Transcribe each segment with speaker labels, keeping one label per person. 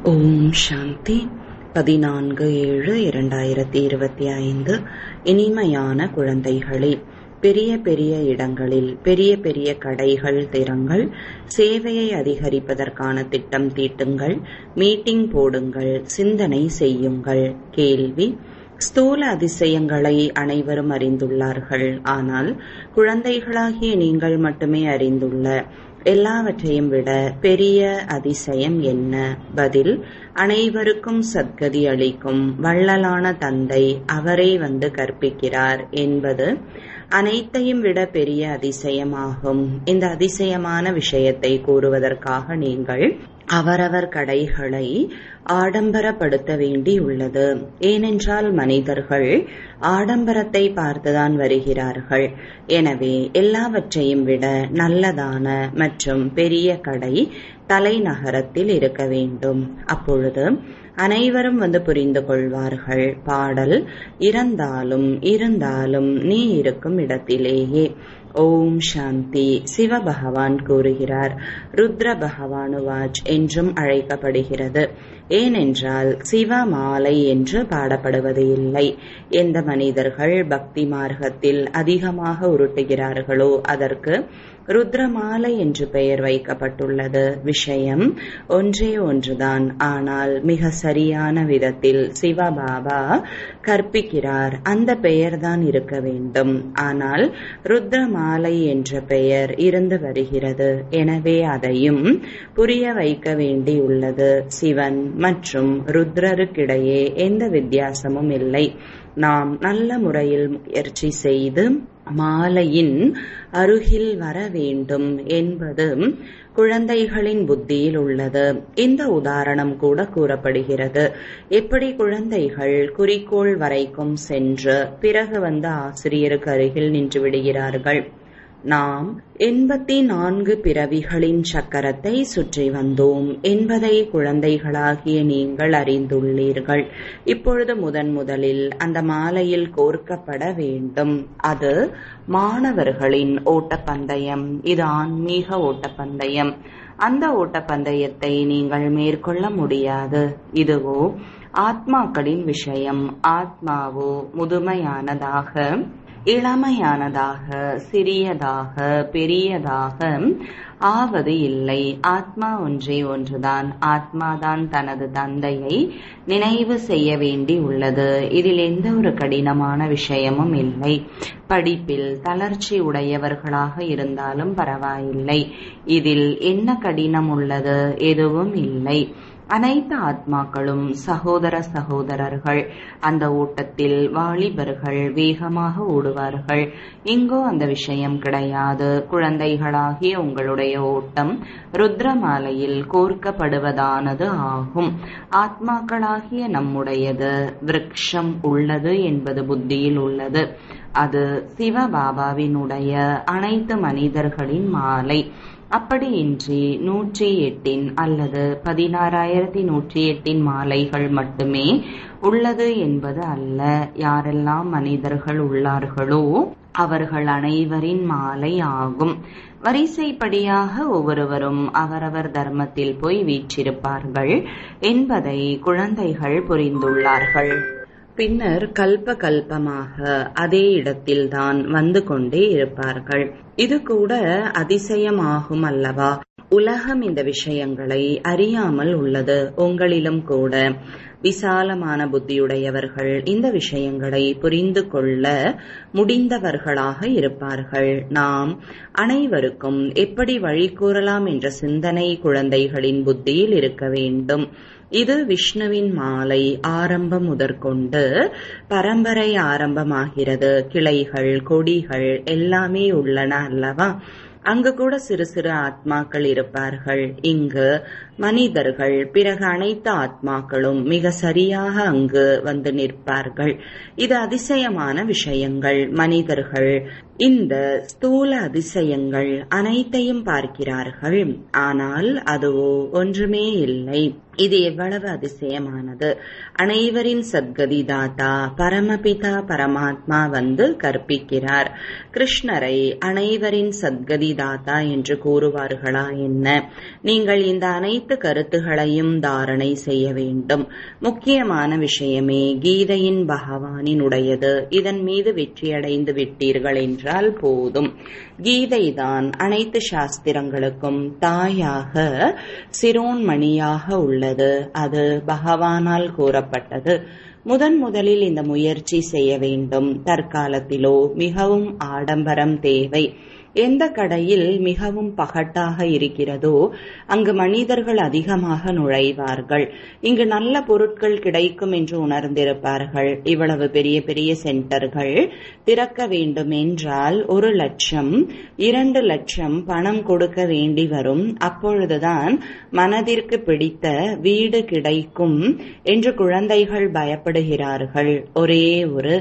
Speaker 1: ஓம் சாந்தி பதினான்கு ஏழு இரண்டாயிரத்தி இருபத்தி ஐந்து இனிமையான குழந்தைகளே பெரிய பெரிய இடங்களில் பெரிய பெரிய கடைகள் திறங்கள் சேவையை அதிகரிப்பதற்கான திட்டம் தீட்டுங்கள் மீட்டிங் போடுங்கள் சிந்தனை செய்யுங்கள் கேள்வி ஸ்தூல அதிசயங்களை அனைவரும் அறிந்துள்ளார்கள் ஆனால் குழந்தைகளாகிய நீங்கள் மட்டுமே அறிந்துள்ள எல்லாவற்றையும் விட பெரிய அதிசயம் என்ன பதில் அனைவருக்கும் சத்கதி அளிக்கும் வள்ளலான தந்தை அவரே வந்து கற்பிக்கிறார் என்பது அனைத்தையும் விட பெரிய அதிசயமாகும் இந்த அதிசயமான விஷயத்தை கூறுவதற்காக நீங்கள் அவரவர் கடைகளை ஆடம்பரப்படுத்த வேண்டியுள்ளது ஏனென்றால் மனிதர்கள் ஆடம்பரத்தை பார்த்துதான் வருகிறார்கள் எனவே எல்லாவற்றையும் விட நல்லதான மற்றும் பெரிய கடை தலைநகரத்தில் இருக்க வேண்டும் அப்பொழுது அனைவரும் வந்து புரிந்து கொள்வார்கள் பாடல் இறந்தாலும் இருந்தாலும் நீ இருக்கும் இடத்திலேயே ஓம் சாந்தி சிவபகவான் கூறுகிறார் ருத்ர பகவானுவாஜ் என்றும் அழைக்கப்படுகிறது ஏனென்றால் சிவ மாலை என்று பாடப்படுவது இல்லை எந்த மனிதர்கள் பக்தி மார்க்கத்தில் அதிகமாக உருட்டுகிறார்களோ அதற்கு ருத்ரமாலை என்று பெயர் வைக்கப்பட்டுள்ளது விஷயம் ஒன்றே ஒன்றுதான் ஆனால் மிக சரியான விதத்தில் சிவபாபா கற்பிக்கிறார் அந்த பெயர்தான் இருக்க வேண்டும் ஆனால் ருத்ரமாலை என்ற பெயர் இருந்து வருகிறது எனவே அதையும் புரிய வைக்க வேண்டியுள்ளது சிவன் மற்றும் ருத்ரருக்கிடையே எந்த வித்தியாசமும் இல்லை நாம் நல்ல முறையில் முயற்சி செய்து மாலையின் அருகில் வர வேண்டும் என்பது குழந்தைகளின் புத்தியில் உள்ளது இந்த உதாரணம் கூட கூறப்படுகிறது எப்படி குழந்தைகள் குறிக்கோள் வரைக்கும் சென்று பிறகு வந்து ஆசிரியருக்கு அருகில் நின்று விடுகிறார்கள் நாம் எண்பத்தி நான்கு பிறவிகளின் சக்கரத்தை சுற்றி வந்தோம் என்பதை குழந்தைகளாகிய நீங்கள் அறிந்துள்ளீர்கள் இப்பொழுது முதன் முதலில் அந்த மாலையில் கோர்க்கப்பட வேண்டும் அது மாணவர்களின் ஓட்டப்பந்தயம் இது ஆன்மீக ஓட்டப்பந்தயம் அந்த ஓட்டப்பந்தயத்தை நீங்கள் மேற்கொள்ள முடியாது இதுவோ ஆத்மாக்களின் விஷயம் ஆத்மாவோ முதுமையானதாக இளமையானதாக சிறியதாக பெரியதாக ஆவது இல்லை ஆத்மா ஒன்றே ஒன்றுதான் ஆத்மாதான் தனது தந்தையை நினைவு செய்ய வேண்டி உள்ளது இதில் எந்த ஒரு கடினமான விஷயமும் இல்லை படிப்பில் தளர்ச்சி உடையவர்களாக இருந்தாலும் பரவாயில்லை இதில் என்ன கடினம் உள்ளது எதுவும் இல்லை அனைத்து ஆத்மாக்களும் சகோதர சகோதரர்கள் அந்த ஓட்டத்தில் வாலிபர்கள் வேகமாக ஓடுவார்கள் இங்கோ அந்த விஷயம் கிடையாது குழந்தைகளாகிய உங்களுடைய ஓட்டம் ருத்ரமாலையில் கோர்க்கப்படுவதானது ஆகும் ஆத்மாக்களாகிய நம்முடையது விரக்ஷம் உள்ளது என்பது புத்தியில் உள்ளது அது சிவபாபாவினுடைய அனைத்து மனிதர்களின் மாலை அப்படியின்றி நூற்றி எட்டின் அல்லது பதினாறாயிரத்தி நூற்றி எட்டின் மாலைகள் மட்டுமே உள்ளது என்பது அல்ல யாரெல்லாம் மனிதர்கள் உள்ளார்களோ அவர்கள் அனைவரின் மாலை ஆகும் வரிசைப்படியாக ஒவ்வொருவரும் அவரவர் தர்மத்தில் போய் வீற்றிருப்பார்கள் என்பதை குழந்தைகள் புரிந்துள்ளார்கள் பின்னர் கல்ப கல்பமாக அதே இடத்தில்தான் வந்து கொண்டே இருப்பார்கள் இது கூட அதிசயமாகும் அல்லவா உலகம் இந்த விஷயங்களை அறியாமல் உள்ளது உங்களிலும் கூட விசாலமான புத்தியுடையவர்கள் இந்த விஷயங்களை புரிந்து கொள்ள முடிந்தவர்களாக இருப்பார்கள் நாம் அனைவருக்கும் எப்படி வழி கூறலாம் என்ற சிந்தனை குழந்தைகளின் புத்தியில் இருக்க வேண்டும் இது விஷ்ணுவின் மாலை ஆரம்பம் முதற்கொண்டு பரம்பரை ஆரம்பமாகிறது கிளைகள் கொடிகள் எல்லாமே உள்ளன அல்லவா அங்கு கூட சிறு சிறு ஆத்மாக்கள் இருப்பார்கள் இங்கு மனிதர்கள் பிறகு அனைத்து ஆத்மாக்களும் மிக சரியாக அங்கு வந்து நிற்பார்கள் இது அதிசயமான விஷயங்கள் மனிதர்கள் இந்த ஸ்தூல அதிசயங்கள் அனைத்தையும் பார்க்கிறார்கள் ஆனால் அதுவோ ஒன்றுமே இல்லை இது எவ்வளவு அதிசயமானது அனைவரின் சத்கதி தாத்தா பரமபிதா பரமாத்மா வந்து கற்பிக்கிறார் கிருஷ்ணரை அனைவரின் சத்கதி தாத்தா என்று கூறுவார்களா என்ன நீங்கள் இந்த அனைத்து அனைத்து கருத்துகளையும் தாரணை செய்ய வேண்டும் முக்கியமான விஷயமே கீதையின் பகவானினுடையது இதன் மீது வெற்றியடைந்து விட்டீர்கள் என்றால் போதும் கீதைதான் அனைத்து சாஸ்திரங்களுக்கும் தாயாக சிரோன்மணியாக உள்ளது அது பகவானால் கூறப்பட்டது முதன் முதலில் இந்த முயற்சி செய்ய வேண்டும் தற்காலத்திலோ மிகவும் ஆடம்பரம் தேவை எந்த கடையில் மிகவும் பகட்டாக இருக்கிறதோ அங்கு மனிதர்கள் அதிகமாக நுழைவார்கள் இங்கு நல்ல பொருட்கள் கிடைக்கும் என்று உணர்ந்திருப்பார்கள் இவ்வளவு பெரிய பெரிய சென்டர்கள் திறக்க வேண்டும் என்றால் ஒரு லட்சம் இரண்டு லட்சம் பணம் கொடுக்க வேண்டி வரும் அப்பொழுதுதான் மனதிற்கு பிடித்த வீடு கிடைக்கும் என்று குழந்தைகள் பயப்படுகிறார்கள் ஒரே ஒரு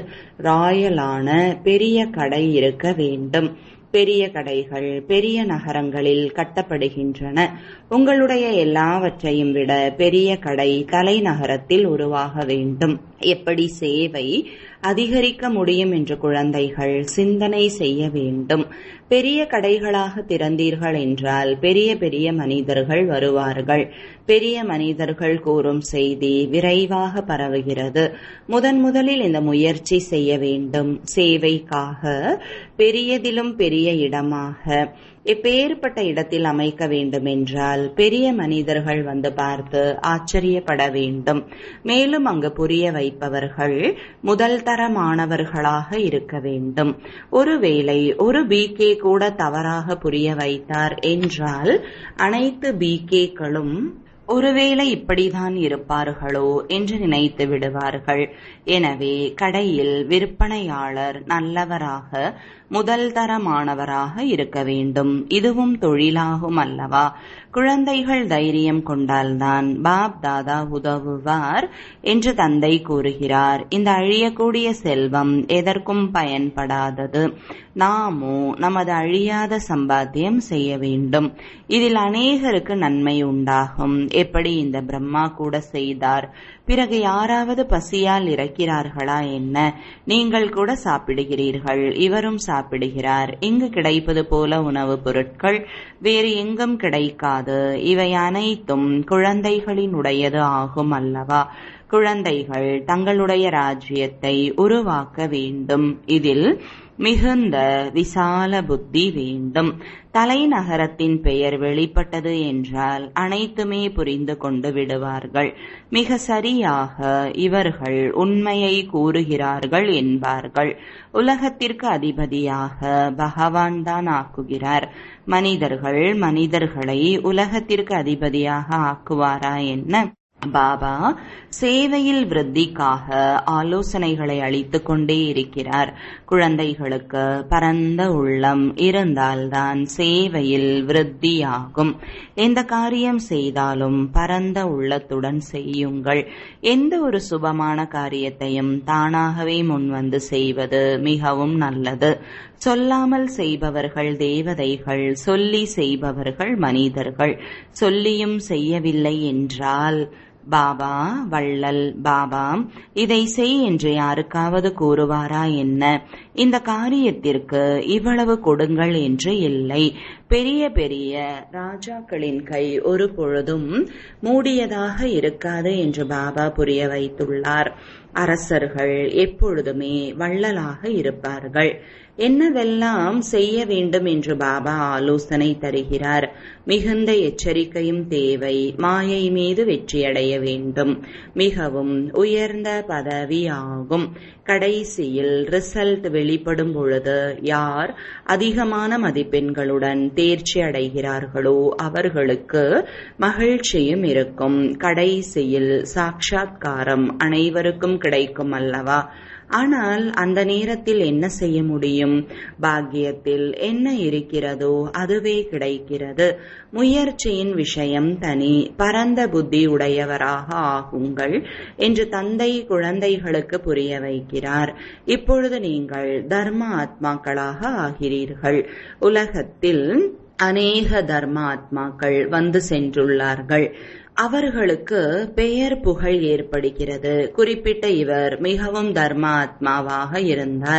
Speaker 1: ராயலான பெரிய கடை இருக்க வேண்டும் பெரிய கடைகள் பெரிய நகரங்களில் கட்டப்படுகின்றன உங்களுடைய எல்லாவற்றையும் விட பெரிய கடை தலைநகரத்தில் உருவாக வேண்டும் எப்படி சேவை அதிகரிக்க முடியும் என்று குழந்தைகள் சிந்தனை செய்ய வேண்டும் பெரிய கடைகளாக திறந்தீர்கள் என்றால் பெரிய பெரிய மனிதர்கள் வருவார்கள் பெரிய மனிதர்கள் கூறும் செய்தி விரைவாக பரவுகிறது முதன் முதலில் இந்த முயற்சி செய்ய வேண்டும் சேவைக்காக பெரியதிலும் பெரிய இடமாக எப்பேற்பட்ட இடத்தில் அமைக்க வேண்டும் என்றால் பெரிய மனிதர்கள் வந்து பார்த்து ஆச்சரியப்பட வேண்டும் மேலும் அங்கு புரிய வைப்பவர்கள் முதல் தரமானவர்களாக இருக்க வேண்டும் ஒருவேளை ஒரு பிகே கூட தவறாக புரிய வைத்தார் என்றால் அனைத்து பிகேக்களும் ஒருவேளை இப்படிதான் இருப்பார்களோ என்று நினைத்து விடுவார்கள் எனவே கடையில் விற்பனையாளர் நல்லவராக முதல் தரமானவராக இருக்க வேண்டும் இதுவும் தொழிலாகும் அல்லவா குழந்தைகள் தைரியம் கொண்டால்தான் பாப் தாதா உதவுவார் என்று தந்தை கூறுகிறார் இந்த அழியக்கூடிய செல்வம் எதற்கும் பயன்படாதது நாமோ நமது அழியாத சம்பாத்தியம் செய்ய வேண்டும் இதில் அநேகருக்கு நன்மை உண்டாகும் எப்படி இந்த பிரம்மா கூட செய்தார் பிறகு யாராவது பசியால் இறக்கிறார்களா என்ன நீங்கள் கூட சாப்பிடுகிறீர்கள் இவரும் சாப்பிடுகிறார் இங்கு கிடைப்பது போல உணவுப் பொருட்கள் வேறு எங்கும் கிடைக்காது இவை அனைத்தும் குழந்தைகளினுடையது ஆகும் அல்லவா குழந்தைகள் தங்களுடைய ராஜ்யத்தை உருவாக்க வேண்டும் இதில் மிகுந்த விசால புத்தி வேண்டும் தலைநகரத்தின் பெயர் வெளிப்பட்டது என்றால் அனைத்துமே புரிந்து கொண்டு விடுவார்கள் மிக சரியாக இவர்கள் உண்மையை கூறுகிறார்கள் என்பார்கள் உலகத்திற்கு அதிபதியாக பகவான் தான் ஆக்குகிறார் மனிதர்கள் மனிதர்களை உலகத்திற்கு அதிபதியாக ஆக்குவாரா என்ன பாபா சேவையில் விருத்திக்காக ஆலோசனைகளை அளித்துக் கொண்டே இருக்கிறார் குழந்தைகளுக்கு பரந்த உள்ளம் இருந்தால்தான் சேவையில் விருத்தியாகும் எந்த காரியம் செய்தாலும் பரந்த உள்ளத்துடன் செய்யுங்கள் எந்த ஒரு சுபமான காரியத்தையும் தானாகவே முன்வந்து செய்வது மிகவும் நல்லது சொல்லாமல் செய்பவர்கள் தேவதைகள் சொல்லி செய்பவர்கள் மனிதர்கள் சொல்லியும் செய்யவில்லை என்றால் பாபா வள்ளல் பாபா இதை செய் என்று யாருக்காவது கூறுவாரா என்ன இந்த காரியத்திற்கு இவ்வளவு கொடுங்கள் என்று இல்லை பெரிய பெரிய ராஜாக்களின் கை ஒரு பொழுதும் மூடியதாக இருக்காது என்று பாபா புரிய வைத்துள்ளார் அரசர்கள் எப்பொழுதுமே வள்ளலாக இருப்பார்கள் என்னவெல்லாம் செய்ய வேண்டும் என்று பாபா ஆலோசனை தருகிறார் மிகுந்த எச்சரிக்கையும் தேவை மாயை மீது வெற்றியடைய வேண்டும் மிகவும் உயர்ந்த பதவி ஆகும் கடைசியில் ரிசல்ட் வெளிப்படும் பொழுது யார் அதிகமான மதிப்பெண்களுடன் தேர்ச்சி அடைகிறார்களோ அவர்களுக்கு மகிழ்ச்சியும் இருக்கும் கடைசியில் சாட்சாத்காரம் அனைவருக்கும் கிடைக்கும் அல்லவா ஆனால் அந்த நேரத்தில் என்ன செய்ய முடியும் பாக்கியத்தில் என்ன இருக்கிறதோ அதுவே கிடைக்கிறது முயற்சியின் விஷயம் தனி பரந்த புத்தி உடையவராக ஆகுங்கள் என்று தந்தை குழந்தைகளுக்கு புரிய வைக்கிறார் இப்பொழுது நீங்கள் தர்ம ஆத்மாக்களாக ஆகிறீர்கள் உலகத்தில் அநேக தர்ம ஆத்மாக்கள் வந்து சென்றுள்ளார்கள் அவர்களுக்கு பெயர் புகழ் ஏற்படுகிறது குறிப்பிட்ட இவர் மிகவும் தர்ம ஆத்மாவாக இருந்தார்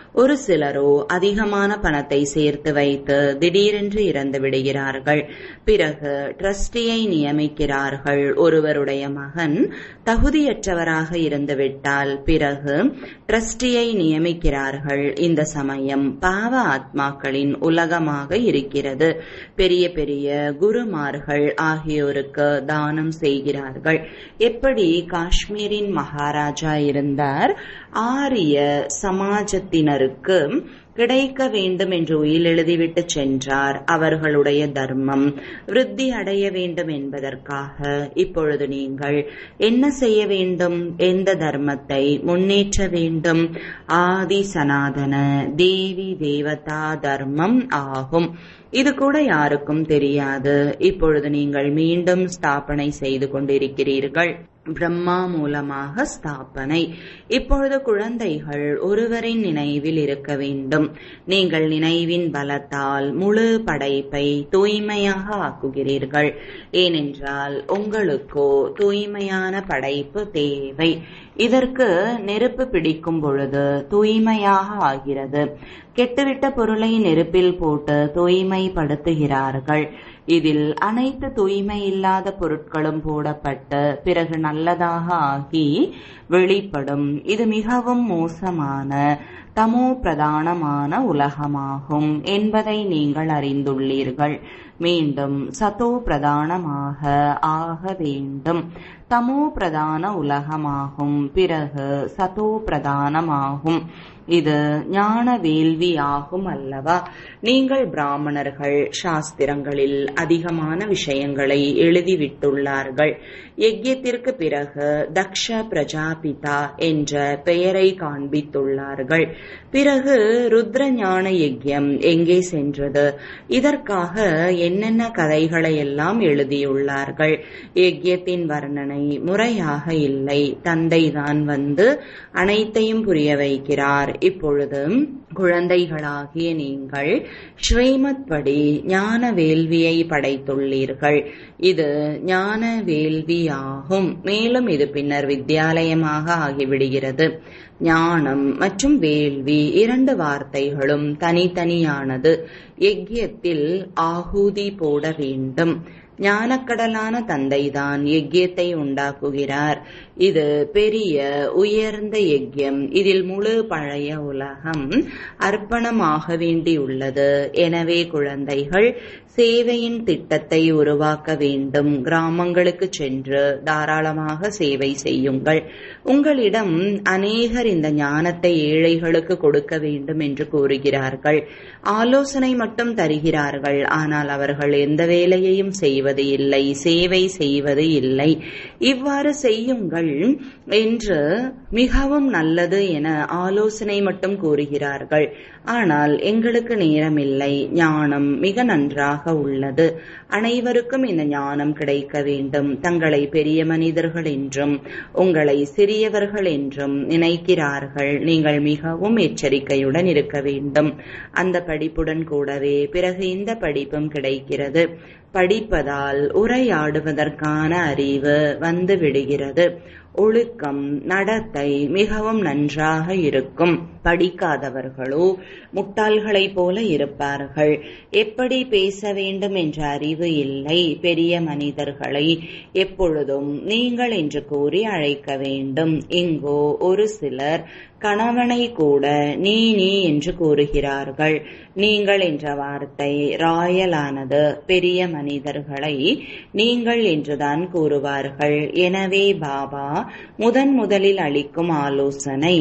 Speaker 1: ஒரு சிலரோ அதிகமான பணத்தை சேர்த்து வைத்து திடீரென்று இறந்து விடுகிறார்கள் பிறகு டிரஸ்டியை நியமிக்கிறார்கள் ஒருவருடைய மகன் தகுதியற்றவராக இருந்துவிட்டால் பிறகு டிரஸ்டியை நியமிக்கிறார்கள் இந்த சமயம் பாவ ஆத்மாக்களின் உலகமாக இருக்கிறது பெரிய பெரிய குருமார்கள் ஆகியோருக்கு தானம் செய்கிறார்கள் எப்படி காஷ்மீரின் மகாராஜா இருந்தார் ஆரிய சமாஜத்தினருக்கு கிடைக்க வேண்டும் என்று உயில் எழுதிவிட்டு சென்றார் அவர்களுடைய தர்மம் விருத்தி அடைய வேண்டும் என்பதற்காக இப்பொழுது நீங்கள் என்ன செய்ய வேண்டும் எந்த தர்மத்தை முன்னேற்ற வேண்டும் ஆதி சனாதன தேவி தேவதா தர்மம் ஆகும் இது கூட யாருக்கும் தெரியாது இப்பொழுது நீங்கள் மீண்டும் ஸ்தாபனை செய்து கொண்டிருக்கிறீர்கள் பிரம்மா மூலமாக ஸ்தாபனை இப்பொழுது குழந்தைகள் ஒருவரின் நினைவில் இருக்க வேண்டும் நீங்கள் நினைவின் பலத்தால் முழு படைப்பை தூய்மையாக ஆக்குகிறீர்கள் ஏனென்றால் உங்களுக்கோ தூய்மையான படைப்பு தேவை இதற்கு நெருப்பு பிடிக்கும் பொழுது தூய்மையாக ஆகிறது கெட்டுவிட்ட பொருளை நெருப்பில் போட்டு தூய்மைப்படுத்துகிறார்கள் இதில் அனைத்து தூய்மை இல்லாத பொருட்களும் போடப்பட்டு பிறகு நல்லதாக ஆகி வெளிப்படும் இது மிகவும் மோசமான தமோ பிரதானமான உலகமாகும் என்பதை நீங்கள் அறிந்துள்ளீர்கள் மீண்டும் சதோ பிரதானமாக ஆக வேண்டும் தமோ பிரதான உலகமாகும் பிறகு சதோ பிரதானமாகும் இது ஞான வேள்வி ஆகும் அல்லவா நீங்கள் பிராமணர்கள் சாஸ்திரங்களில் அதிகமான விஷயங்களை எழுதிவிட்டுள்ளார்கள் யஜ்யத்திற்கு பிறகு தக்ஷ பிரஜாபிதா என்ற பெயரை காண்பித்துள்ளார்கள் பிறகு ருத்ர ஞான யஜ்யம் எங்கே சென்றது இதற்காக என்னென்ன கதைகளை எல்லாம் எழுதியுள்ளார்கள் யஜ்யத்தின் வர்ணனை முறையாக இல்லை தந்தைதான் வந்து அனைத்தையும் புரிய வைக்கிறார் இப்பொழுது குழந்தைகளாகிய நீங்கள் ஸ்ரீமத் படி ஞான வேள்வியை படைத்துள்ளீர்கள் இது ஞான வேள்வி ஆகும் மேலும் இது பின்னர் வித்யாலயமாக ஆகிவிடுகிறது ஞானம் மற்றும் வேள்வி இரண்டு வார்த்தைகளும் தனித்தனியானது யஜ்யத்தில் ஆகூதி போட வேண்டும் ஞானக்கடலான தந்தைதான் யஜ்யத்தை உண்டாக்குகிறார் இது பெரிய உயர்ந்த யஜ்யம் இதில் முழு பழைய உலகம் அர்ப்பணமாக வேண்டியுள்ளது எனவே குழந்தைகள் சேவையின் திட்டத்தை உருவாக்க வேண்டும் கிராமங்களுக்கு சென்று தாராளமாக சேவை செய்யுங்கள் உங்களிடம் அநேகர் இந்த ஞானத்தை ஏழைகளுக்கு கொடுக்க வேண்டும் என்று கூறுகிறார்கள் ஆலோசனை மட்டும் தருகிறார்கள் ஆனால் அவர்கள் எந்த வேலையையும் செய்வது இல்லை சேவை செய்வது இல்லை இவ்வாறு செய்யுங்கள் என்று மிகவும் நல்லது என ஆலோசனை மட்டும் கூறுகிறார்கள் ஆனால் எங்களுக்கு நேரமில்லை ஞானம் மிக நன்றாக உள்ளது அனைவருக்கும் இந்த ஞானம் கிடைக்க வேண்டும் தங்களை பெரிய மனிதர்கள் என்றும் உங்களை சிறியவர்கள் என்றும் நினைக்கிறார்கள் நீங்கள் மிகவும் எச்சரிக்கையுடன் இருக்க வேண்டும் அந்த படிப்புடன் கூடவே பிறகு இந்த படிப்பும் கிடைக்கிறது படிப்பதால் உரையாடுவதற்கான அறிவு வந்து விடுகிறது ஒழுக்கம் நடத்தை மிகவும் நன்றாக இருக்கும் படிக்காதவர்களோ முட்டாள்களைப் போல இருப்பார்கள் எப்படி பேச வேண்டும் என்ற அறிவு இல்லை பெரிய மனிதர்களை எப்பொழுதும் நீங்கள் என்று கூறி அழைக்க வேண்டும் இங்கோ ஒரு சிலர் கணவனை கூட நீ நீ என்று கூறுகிறார்கள் நீங்கள் என்ற வார்த்தை ராயலானது பெரிய மனிதர்களை நீங்கள் என்றுதான் கூறுவார்கள் எனவே பாபா முதன் முதலில் அளிக்கும் ஆலோசனை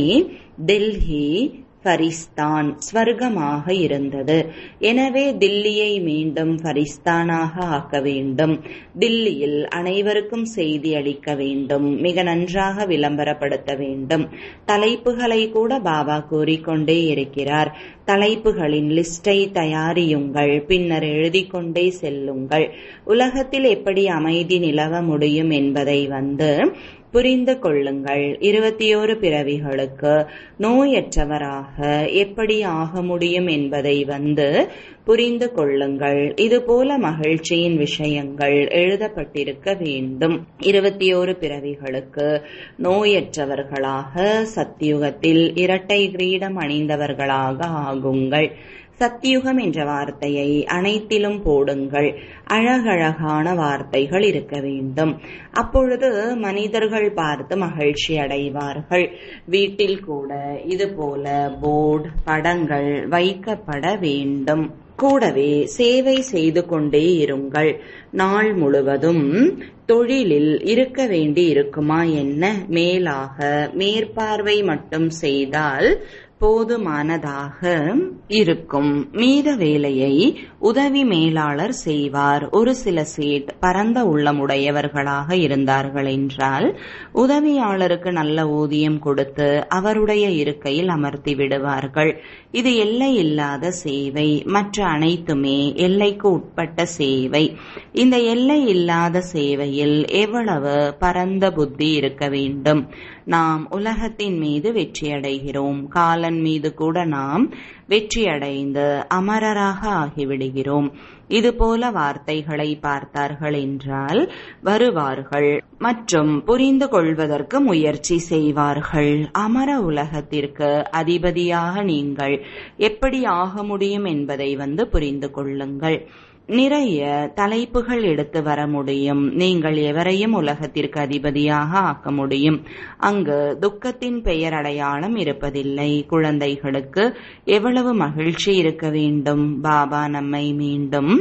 Speaker 1: டெல்லி ஃபரிஸ்தான் ஸ்வர்க்கமாக இருந்தது எனவே தில்லியை மீண்டும் ஃபரிஸ்தானாக ஆக்க வேண்டும் தில்லியில் அனைவருக்கும் செய்தி அளிக்க வேண்டும் மிக நன்றாக விளம்பரப்படுத்த வேண்டும் தலைப்புகளை கூட பாபா கூறிக்கொண்டே இருக்கிறார் தலைப்புகளின் லிஸ்டை தயாரியுங்கள் பின்னர் எழுதிக் கொண்டே செல்லுங்கள் உலகத்தில் எப்படி அமைதி நிலவ முடியும் என்பதை வந்து புரிந்து கொள்ளுங்கள் இருபத்தி ஓரு பிறவிகளுக்கு நோயற்றவராக எப்படி ஆக முடியும் என்பதை வந்து புரிந்து கொள்ளுங்கள் இதுபோல மகிழ்ச்சியின் விஷயங்கள் எழுதப்பட்டிருக்க வேண்டும் இருபத்தி ஓரு பிறவிகளுக்கு நோயற்றவர்களாக சத்தியுகத்தில் இரட்டை கிரீடம் அணிந்தவர்களாக ஆகுங்கள் சத்தியுகம் என்ற வார்த்தையை அனைத்திலும் போடுங்கள் அழகழகான வார்த்தைகள் இருக்க வேண்டும் அப்பொழுது மனிதர்கள் பார்த்து மகிழ்ச்சி அடைவார்கள் வீட்டில் கூட இது போல போர்டு படங்கள் வைக்கப்பட வேண்டும் கூடவே சேவை செய்து கொண்டே இருங்கள் நாள் முழுவதும் தொழிலில் இருக்க வேண்டி இருக்குமா என்ன மேலாக மேற்பார்வை மட்டும் செய்தால் போதுமானதாக இருக்கும் மீத வேலையை உதவி மேலாளர் செய்வார் ஒரு சில சீட் பரந்த உள்ளமுடையவர்களாக இருந்தார்கள் என்றால் உதவியாளருக்கு நல்ல ஊதியம் கொடுத்து அவருடைய இருக்கையில் அமர்த்தி விடுவார்கள் இது எல்லை இல்லாத சேவை மற்ற அனைத்துமே எல்லைக்கு உட்பட்ட சேவை இந்த எல்லை இல்லாத சேவையில் எவ்வளவு பரந்த புத்தி இருக்க வேண்டும் நாம் உலகத்தின் மீது வெற்றியடைகிறோம் காலன் மீது கூட நாம் வெற்றியடைந்து அமரராக ஆகிவிடுகிறோம் இதுபோல வார்த்தைகளை பார்த்தார்கள் என்றால் வருவார்கள் மற்றும் புரிந்து கொள்வதற்கு முயற்சி செய்வார்கள் அமர உலகத்திற்கு அதிபதியாக நீங்கள் எப்படி ஆக முடியும் என்பதை வந்து புரிந்து கொள்ளுங்கள் நிறைய தலைப்புகள் எடுத்து வர முடியும் நீங்கள் எவரையும் உலகத்திற்கு அதிபதியாக ஆக்க முடியும் அங்கு துக்கத்தின் பெயர் அடையாளம் இருப்பதில்லை குழந்தைகளுக்கு எவ்வளவு மகிழ்ச்சி இருக்க வேண்டும் பாபா நம்மை மீண்டும்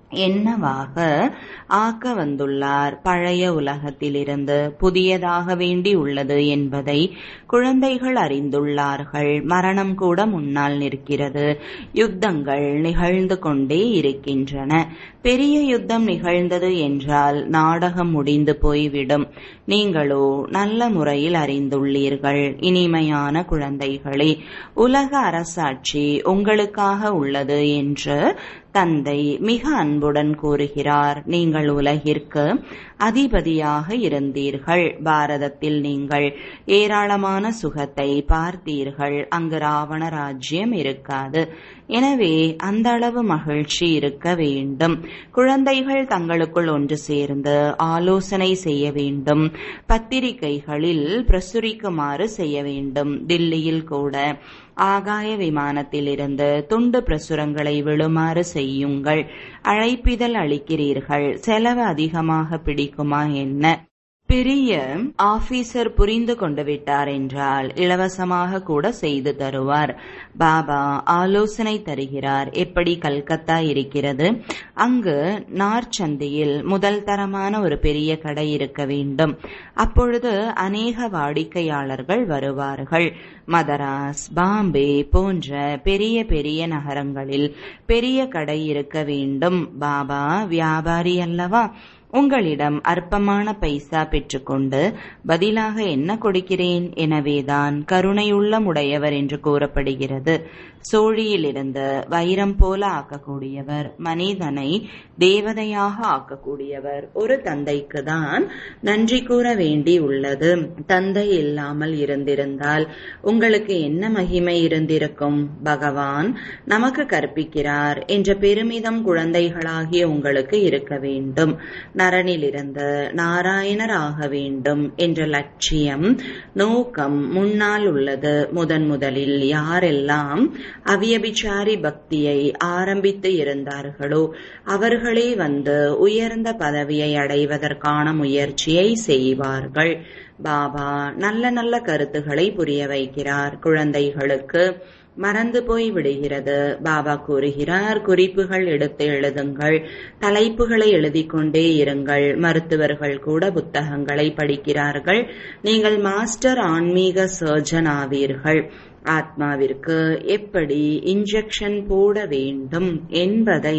Speaker 1: என்னவாக ஆக்க வந்துள்ளார் பழைய உலகத்திலிருந்து புதியதாக வேண்டி உள்ளது என்பதை குழந்தைகள் அறிந்துள்ளார்கள் மரணம் கூட முன்னால் நிற்கிறது யுத்தங்கள் நிகழ்ந்து கொண்டே இருக்கின்றன பெரிய யுத்தம் நிகழ்ந்தது என்றால் நாடகம் முடிந்து போய்விடும் நீங்களோ நல்ல முறையில் அறிந்துள்ளீர்கள் இனிமையான குழந்தைகளே உலக அரசாட்சி உங்களுக்காக உள்ளது என்று தந்தை மிக அன்புடன் கூறுகிறார் நீங்கள் உலகிற்கு அதிபதியாக இருந்தீர்கள் பாரதத்தில் நீங்கள் ஏராளமான சுகத்தை பார்த்தீர்கள் அங்கு ராவண ராஜ்யம் இருக்காது எனவே அந்த அளவு மகிழ்ச்சி இருக்க வேண்டும் குழந்தைகள் தங்களுக்குள் ஒன்று சேர்ந்து ஆலோசனை செய்ய வேண்டும் பத்திரிகைகளில் பிரசுரிக்குமாறு செய்ய வேண்டும் தில்லியில் கூட ஆகாய விமானத்திலிருந்து துண்டு பிரசுரங்களை விழுமாறு செய்யுங்கள் அழைப்பிதழ் அளிக்கிறீர்கள் செலவு அதிகமாக பிடிக்குமா என்ன பெரிய ஆபீசர் புரிந்து கொண்டு விட்டார் என்றால் இலவசமாக கூட செய்து தருவார் பாபா ஆலோசனை தருகிறார் எப்படி கல்கத்தா இருக்கிறது அங்கு நார்ச்சந்தையில் முதல் தரமான ஒரு பெரிய கடை இருக்க வேண்டும் அப்பொழுது அநேக வாடிக்கையாளர்கள் வருவார்கள் மதராஸ் பாம்பே போன்ற பெரிய பெரிய நகரங்களில் பெரிய கடை இருக்க வேண்டும் பாபா வியாபாரி அல்லவா உங்களிடம் அற்பமான பைசா பெற்றுக்கொண்டு பதிலாக என்ன கொடுக்கிறேன் எனவேதான் கருணையுள்ள உடையவர் என்று கூறப்படுகிறது சோழியிலிருந்து வைரம் போல ஆக்கக்கூடியவர் மனிதனை தேவதையாக ஆக்கக்கூடியவர் ஒரு தந்தைக்கு தான் நன்றி கூற வேண்டி உள்ளது தந்தை இல்லாமல் இருந்திருந்தால் உங்களுக்கு என்ன மகிமை இருந்திருக்கும் பகவான் நமக்கு கற்பிக்கிறார் என்ற பெருமிதம் குழந்தைகளாகிய உங்களுக்கு இருக்க வேண்டும் நரனிலிருந்து நாராயணர் ஆக வேண்டும் என்ற லட்சியம் நோக்கம் முன்னால் உள்ளது முதன் முதலில் யாரெல்லாம் அவியபிச்சாரி பக்தியை ஆரம்பித்து இருந்தார்களோ அவர்களே வந்து உயர்ந்த பதவியை அடைவதற்கான முயற்சியை செய்வார்கள் பாபா நல்ல நல்ல கருத்துக்களை புரிய வைக்கிறார் குழந்தைகளுக்கு மறந்து போய் விடுகிறது பாபா கூறுகிறார் குறிப்புகள் எடுத்து எழுதுங்கள் தலைப்புகளை எழுதிக் கொண்டே இருங்கள் மருத்துவர்கள் கூட புத்தகங்களை படிக்கிறார்கள் நீங்கள் மாஸ்டர் ஆன்மீக சர்ஜன் ஆவீர்கள் ஆத்மாவிற்கு எப்படி இன்ஜெக்ஷன் போட வேண்டும் என்பதை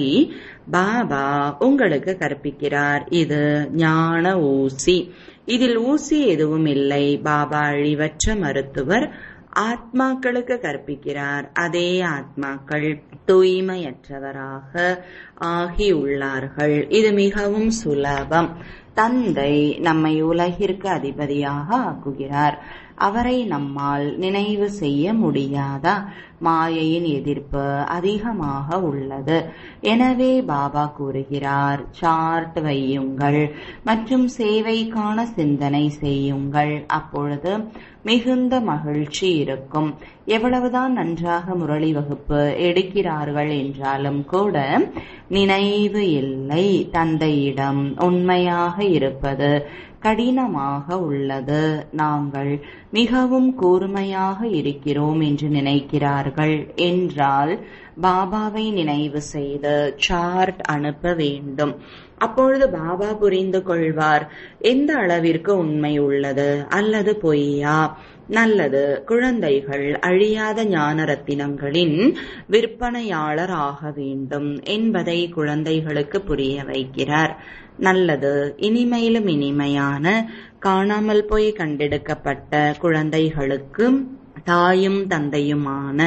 Speaker 1: பாபா உங்களுக்கு கற்பிக்கிறார் இது ஞான ஊசி இதில் ஊசி எதுவும் இல்லை பாபா அழிவற்ற மருத்துவர் ஆத்மாக்களுக்கு கற்பிக்கிறார் அதே ஆத்மாக்கள் தூய்மையற்றவராக ஆகியுள்ளார்கள் இது மிகவும் சுலபம் தந்தை நம்மை உலகிற்கு அதிபதியாக ஆக்குகிறார் அவரை நம்மால் நினைவு செய்ய முடியாதா மாயையின் எதிர்ப்பு அதிகமாக உள்ளது எனவே பாபா கூறுகிறார் சார்ட் வையுங்கள் மற்றும் சேவைக்கான சிந்தனை செய்யுங்கள் அப்பொழுது மிகுந்த மகிழ்ச்சி இருக்கும் எவ்வளவுதான் நன்றாக முரளி வகுப்பு எடுக்கிறார்கள் என்றாலும் கூட நினைவு இல்லை தந்தையிடம் உண்மையாக இருப்பது கடினமாக உள்ளது நாங்கள் மிகவும் கூர்மையாக இருக்கிறோம் என்று நினைக்கிறார்கள் என்றால் பாபாவை நினைவு செய்து சார்ட் அனுப்ப வேண்டும் அப்பொழுது பாபா புரிந்து கொள்வார் எந்த அளவிற்கு உண்மை உள்ளது அல்லது பொய்யா நல்லது குழந்தைகள் அழியாத ஞான ரத்தினங்களின் விற்பனையாளர் ஆக வேண்டும் என்பதை குழந்தைகளுக்கு புரிய வைக்கிறார் நல்லது இனிமையிலும் இனிமையான காணாமல் போய் கண்டெடுக்கப்பட்ட குழந்தைகளுக்கு தாயும் தந்தையுமான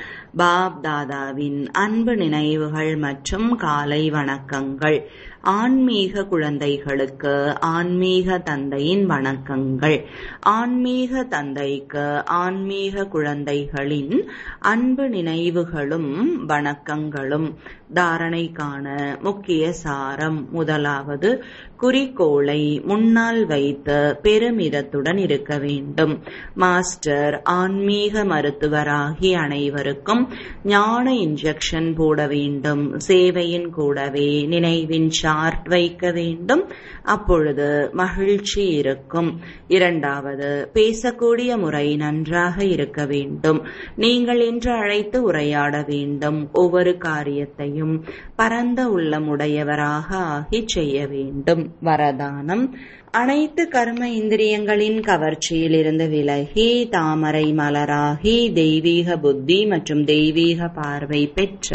Speaker 1: பாப் தாதாவின் அன்பு நினைவுகள் மற்றும் காலை வணக்கங்கள் ஆன்மீக குழந்தைகளுக்கு ஆன்மீக தந்தையின் வணக்கங்கள் ஆன்மீக தந்தைக்கு ஆன்மீக குழந்தைகளின் அன்பு நினைவுகளும் வணக்கங்களும் தாரணைக்கான முக்கிய சாரம் முதலாவது குறிக்கோளை முன்னால் வைத்து பெருமிதத்துடன் இருக்க வேண்டும் மாஸ்டர் ஆன்மீக மருத்துவராகி அனைவருக்கும் ஞான இன்ஜெக்ஷன் போட வேண்டும் சேவையின் கூடவே நினைவின் சார்ட் வைக்க வேண்டும் அப்பொழுது மகிழ்ச்சி இருக்கும் இரண்டாவது பேசக்கூடிய முறை நன்றாக இருக்க வேண்டும் நீங்கள் என்று அழைத்து உரையாட வேண்டும் ஒவ்வொரு காரியத்தையும் பரந்த உள்ளமுடையவராக ஆகி செய்ய வேண்டும் வரதானம் அனைத்து கர்ம இந்திரியங்களின் கவர்ச்சியில் இருந்து விலகி தாமரை மலராகி தெய்வீக புத்தி மற்றும் தெய்வீக பார்வை பெற்ற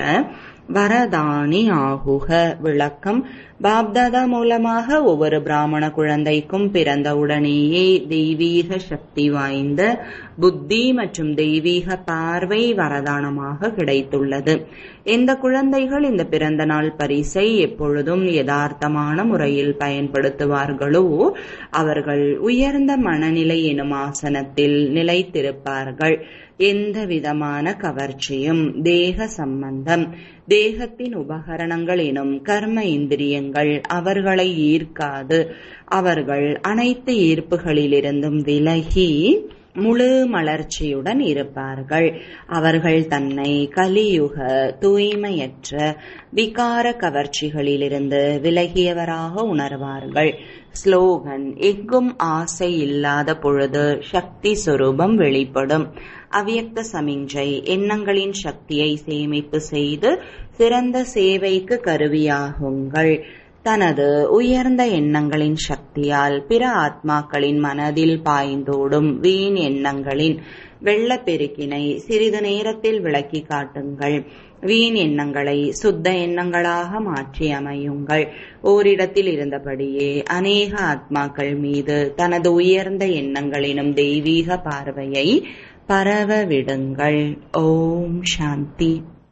Speaker 1: வரதானி ஆகுக விளக்கம் பாப்தாதா மூலமாக ஒவ்வொரு பிராமண குழந்தைக்கும் பிறந்தவுடனேயே தெய்வீக சக்தி வாய்ந்த புத்தி மற்றும் தெய்வீக பார்வை வரதானமாக கிடைத்துள்ளது இந்த குழந்தைகள் இந்த பிறந்த நாள் பரிசை எப்பொழுதும் யதார்த்தமான முறையில் பயன்படுத்துவார்களோ அவர்கள் உயர்ந்த மனநிலை எனும் ஆசனத்தில் நிலைத்திருப்பார்கள் எந்த விதமான கவர்ச்சியும் தேக சம்பந்தம் தேகத்தின் உபகரணங்கள் எனும் கர்ம இந்திரியங்கள் அவர்களை ஈர்க்காது அவர்கள் அனைத்து ஈர்ப்புகளிலிருந்தும் விலகி முழு மலர்ச்சியுடன் இருப்பார்கள் அவர்கள் தன்னை கலியுக தூய்மையற்ற விகார கவர்ச்சிகளிலிருந்து விலகியவராக உணர்வார்கள் ஸ்லோகன் எங்கும் ஆசை இல்லாத பொழுது சக்தி சொரூபம் வெளிப்படும் அவ்யக்த சமிஞ்சை எண்ணங்களின் சக்தியை சேமிப்பு செய்து சிறந்த சேவைக்கு கருவியாகுங்கள் தனது உயர்ந்த எண்ணங்களின் சக்தியால் பிற ஆத்மாக்களின் மனதில் பாய்ந்தோடும் வீண் எண்ணங்களின் வெள்ளப்பெருக்கினை சிறிது நேரத்தில் விளக்கி காட்டுங்கள் வீண் எண்ணங்களை சுத்த எண்ணங்களாக மாற்றி அமையுங்கள் ஓரிடத்தில் இருந்தபடியே அநேக ஆத்மாக்கள் மீது தனது உயர்ந்த எண்ணங்களினும் தெய்வீக பார்வையை பரவ விடுங்கள் ஓம் சாந்தி